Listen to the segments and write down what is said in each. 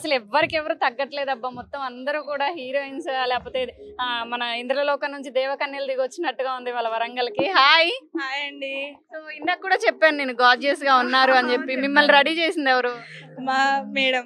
అసలు ఎవరికి ఎవరు తగ్గట్లేదు అబ్బా మొత్తం అందరూ కూడా హీరోయిన్స్ లేకపోతే ఆ, మన ఇంద్రలోకం నుంచి దేవకన్యలు దిగి వచ్చినట్టుగా ఉంది వాళ్ళ వరంగల్కి హాయ్ హాయ్ అండి సో ఇందాక కూడా చెప్పాను నేను గార్జియస్ గా ఉన్నారు అని చెప్పి మిమ్మల్ని రెడీ చేసింది ఎవరు మా మేడం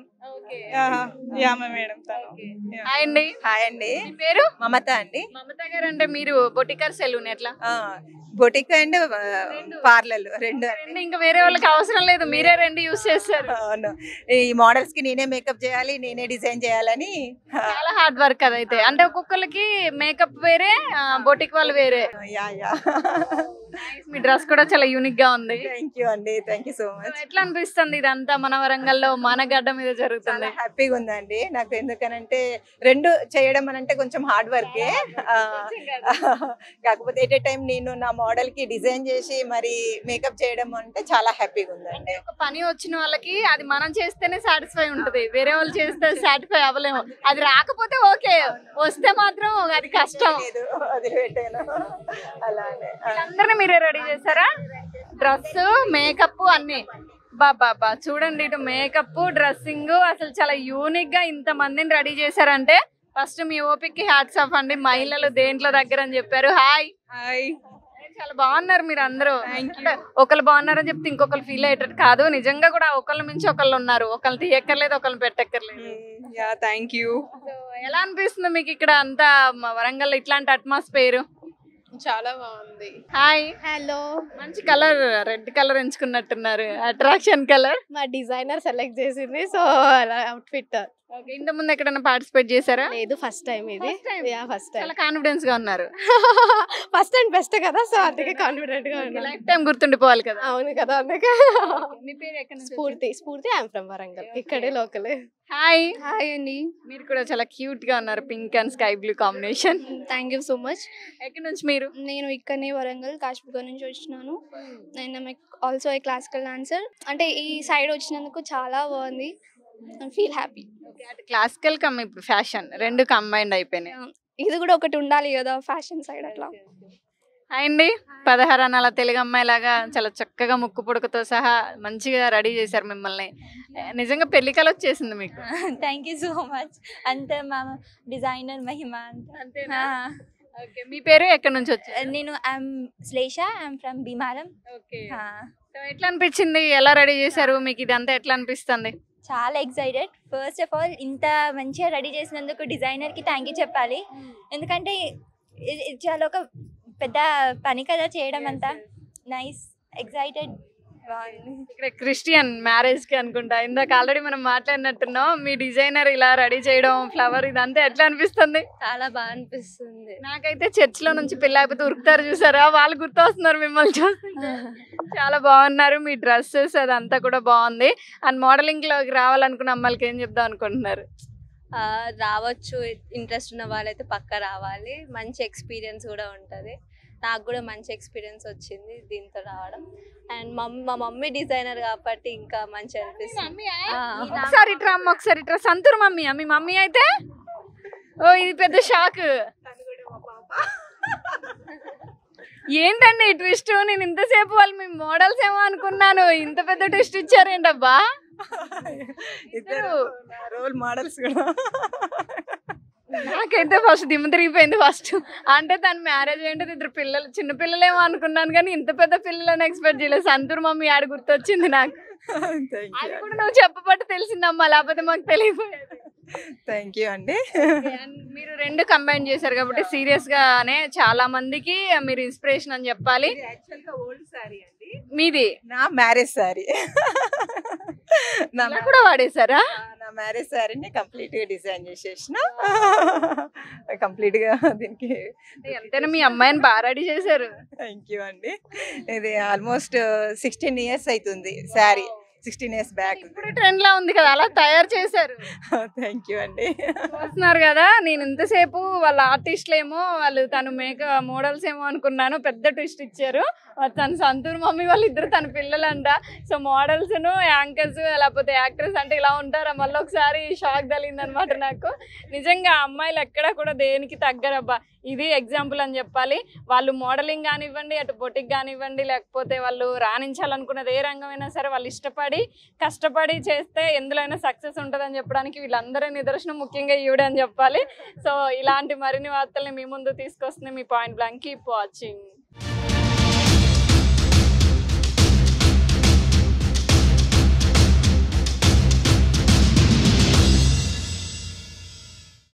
యామ మేడం తను హాయ్ అండి హాయ్ అండి మీ పేరు మమత అండి మమత గారు అంటే మీరు బొటికర్ సెలూన్ ఎట్లా బొటిక్ అండ్ పార్లర్ రెండు అండి రెండు ఇంకా వేరే వాళ్ళకి అవసరం లేదు మీరే రెండు యూస్ చేస్తారు అవును ఈ మోడల్స్ కి నేనే మేకప్ చేయాలి నేనే డిజైన్ చేయాలని చాలా హార్డ్ వర్క్ అదైతే అంటే ఒక్కొక్కరికి మేకప్ వేరే బొటిక్ వాళ్ళు వేరే యా యా మీ డ్రెస్ కూడా చాలా యూనిక్ గా ఉంది థ్యాంక్ యూ అండి thank you so So, much ఎట్లా అనిపిస్తుంది ఇదంతా మన వరంగల్లో మన గడ్డ మీద జరుగుతుంది చాలా హ్యాపీగా ఉందండి నాకు ఎందుకనంటే రెండు చేయడం అని అంటే కొంచెం హార్డ్ వర్కే కాకపోతే ఎట్ ఏ టైం నేను నా మోడల్ కి డిజైన్ చేసి మరి మేకప్ చేయడం అంటే చాలా హ్యాపీగా ఉందండి ఒక పని వచ్చిన వాళ్ళకి అది మనం చేస్తేనే సాటిస్ఫై ఉంటది వేరే వాళ్ళు చేస్తే సాటిస్ఫై అవ్వలేము అది రాకపోతే ఓకే వస్తే మాత్రం అది కష్టం లేదు వదిలిపెట్టాను అలానే అందరిని మీరే రెడీ చేశారా డ్రెస్ మేకప్ అన్ని బాబా బా చూడండి ఇటు మేకప్ డ్రెస్సింగ్ అసలు చాలా యూనిక్ గా ఇంత మందిని రెడీ చేశారంటే ఫస్ట్ మీ ఓపిక్ హ్యాట్స్ ఆఫ్ అండి మహిళలు దేంట్లో దగ్గర అని చెప్పారు హాయ్ హాయ్ చాలా బాగున్నారు మీరు అందరూ ఒకళ్ళు బాగున్నారని చెప్తే ఇంకొకరు ఫీల్ అయ్యేటట్టు కాదు నిజంగా కూడా ఒకళ్ళ మించి ఒకళ్ళు ఉన్నారు ఒకళ్ళు తీయక్కర్లేదు ఒకళ్ళు పెట్టక్కర్లేదు యా థ్యాంక్ యూ So, ఎలా అనిపిస్తుంది మీకు ఇక్కడ అంతా మ- వరంగల్ ఇట్లాంటి అట్మాస్ఫియర్ చాలా బాగుంది హాయ్ హలో మంచి కలర్ రెడ్ కలర్ ఎంచుకున్నట్టున్నారు అట్రాక్షన్ కలర్ మా డిజైనర్ సెలెక్ట్ చేసింది సో అలా అవుట్ఫిట్ ఓకే ఇంత ముందు ఎక్కడైనా పార్టిసిపేట్ చేశారా లేదు ఫస్ట్ టైం ఇది First time? Yeah first time చాలా కాన్ఫిడెన్స్ గా ఉన్నారు ఫస్ట్ అండ్ బెస్ట్ కదా సో అందుకే కాన్ఫిడెంట్ గా ఉన్నా లైఫ్ టైం గుర్తుండిపోవాలి కదా అవును కదా అందుకే మీ పేరు ఎక్కడ నుంచి స్ఫూర్తి స్ఫూర్తి ఐఎమ్ ఫ్రమ్ వరంగల్ ఇక్కడే లోకల్ హాయ్ హాయ్ అండి మీరు కూడా చాలా క్యూట్ గా ఉన్నారు pink and sky blue combination thank you so much ఎక్కడి నుంచి మీరు నేను ఇక్కడనే వరంగల్ కాశ్మీర్ నుంచి వచ్చినాను నేను ఆల్సో ఏ క్లాసికల్ డాన్సర్ అంటే ఈ సైడ్ వచ్చినందుకు చాలా బాగుంది ఫీల్ హ్యాపీ క్లాసికల్ కమ్ ఇప్పుడు ఫ్యాషన్ రెండు కంబైండ్ అయిపోయినాయి ఇది కూడా ఒకటి ఉండాలి కదా ఫ్యాషన్ సైడ్ అట్లా హాయ్ అండి పదహారు అనాల తెలుగు అమ్మాయి లాగా చాలా చక్కగా ముక్కు పుడకతో సహా మంచిగా రెడీ చేశారు మిమ్మల్ని నిజంగా పెళ్లి కల వచ్చేసింది మీకు థ్యాంక్ యూ సో మచ్ అంత మా డిజైనర్ మహిమ అంత ఓకే మీ పేరు ఎక్కడి నుంచి వచ్చారు నేను I'm Shlesha I'm from Bheemaram okay so ఎట్లా అనిపించింది ఎలా రెడీ చేశారు మీకు ఇదంతా ఎట్లా అనిపిస్తుంది చాలా ఎక్సైటెడ్ ఫస్ట్ ఆఫ్ ఆల్ ఇంత మంచిగా రెడీ చేసినందుకు డిజైనర్కి థ్యాంక్ యూ చెప్పాలి ఎందుకంటే ఇది ఇది చాలా ఒక పెద్ద పని కదా చేయడం అంతా నైస్ ఎక్సైటెడ్ ఇక్కడ క్రిస్టియన్ మ్యారేజ్ కి అనుకుంటా ఇందాక ఆల్రెడీ మనం మాట్లాడినట్టున్నాం మీ డిజైనర్ ఇలా రెడీ చేయడం ఫ్లవర్ ఇదంతా ఎట్లా అనిపిస్తుంది చాలా బాగా అనిపిస్తుంది నాకైతే చర్చ్ లో నుంచి పెళ్లి అయిపోతే ఉరుకుతారు చూసారా వాళ్ళు గుర్తొస్తున్నారు మిమ్మల్ని చూస్తుంటే చాలా బాగున్నారు మీ డ్రెస్సెస్ అదంతా కూడా బాగుంది అండ్ మోడలింగ్ లోకి రావాలనుకున్న అమ్మాయిలకి ఏం చెప్దాం అనుకుంటున్నారు ఆ, రావచ్చు ఇంట్రెస్ట్ ఉన్న వాళ్ళైతే పక్క రావాలి మంచి ఎక్స్పీరియన్స్ కూడా ఉంటుంది నాకు కూడా మంచి ఎక్స్పీరియన్స్ వచ్చింది దీంతో రావడం అండ్ మమ్ మా మమ్మీ డిజైనర్ కాబట్టి ఇంకా మంచి అనిపిస్తుంది ఆ. ఒకసారి ఇట్రా అమ్మ ఒకసారి ఇట్రా సంతూర్ మమ్మీ మీ మమ్మీ అయితే ఓ ఇది పెద్ద షాక్ ఏంటండి ట్విస్ట్ నేను ఇంతసేపు వాళ్ళు మీ మోడల్స్ ఏమో అనుకున్నాను ఇంత పెద్ద ట్విస్ట్ ఇచ్చారేంటబ్బా ఇద్దరు రోల్ మోడల్స్ కూడా నాకైతే ఫస్ట్ దిమ్మ తిరిగిపోయింది ఫస్ట్ అంటే తన మ్యారేజ్ ఏంటది ఇద్దరు పిల్లలు చిన్న పిల్లలేమో అనుకున్నాను కానీ ఇంత పెద్ద పిల్లలని ఎక్స్పెక్ట్ చేయలేదు సంతూర్ మమ్మీ ఆడ గుర్తొచ్చింది నాకు థ్యాంక్ అది యూ కూడా నువ్వు చెప్పబట్టి తెలిసిందమ్మా లేకపోతే మాకు తెలియపోయేది థ్యాంక్ యూ అండి And మీరు రెండు కంబైన్ చేశారు కాబట్టి సీరియస్ గానే చాలా మందికి మీరు ఇన్స్పిరేషన్ అని చెప్పాలి ఓల్డ్ సారీ అండి మీది నా మ్యారేజ్ సారీ నా ఇలా కూడా వాడేశారా నా మ్యారేజ్ శారీని కంప్లీట్ గా డిజైన్ చేసేసిన కంప్లీట్ గా దీనికి ఎంతైనా మీ అమ్మాయిని బాగా రెడీ చేశారు థ్యాంక్ యూ అండి ఇది ఆల్మోస్ట్ సిక్స్టీన్ ఇయర్స్ అవుతుంది శారీ సిక్స్టీన్ ఇయర్స్ బ్యాక్ ఇప్పుడు ట్రెండ్ లా ఉంది కదా అలా తయారు చేశారు థ్యాంక్ యూ అండి చూస్తున్నారు కదా నేను ఇంతసేపు వాళ్ళ ఆర్టిస్టులు ఏమో వాళ్ళు తను మేక మోడల్స్ ఏమో అనుకున్నాను పెద్ద ట్విస్ట్ ఇచ్చారు తన సంతూర్ మమ్మీ వాళ్ళు ఇద్దరు తన పిల్లలంట సో మోడల్స్ యాంకర్స్ లేకపోతే యాక్టర్స్ అంటే ఇలా ఉంటారా మళ్ళీ ఒకసారి షాక్ తగిలింది అనమాట నాకు నిజంగా అమ్మాయిలు ఎక్కడా కూడా దేనికి తగ్గరబ్బా ఇది ఎగ్జాంపుల్ అని చెప్పాలి వాళ్ళు మోడలింగ్ కానివ్వండి అటు బొటిక్ కానివ్వండి లేకపోతే వాళ్ళు రాణించాలనుకున్నది ఏ రంగమైనా సరే వాళ్ళు ఇష్టపడి కష్టపడి చేస్తే ఎందులోనైనా సక్సెస్ ఉంటుందని చెప్పడానికి వీళ్ళందరూ నిదర్శనం ముఖ్యంగా ఈవిడ అని చెప్పాలి సో ఇలాంటి మరిన్ని వార్తల్ని మీ ముందు తీసుకొస్తుంది మీ పాయింట్ బ్లాంక్ కీప్ వాచింగ్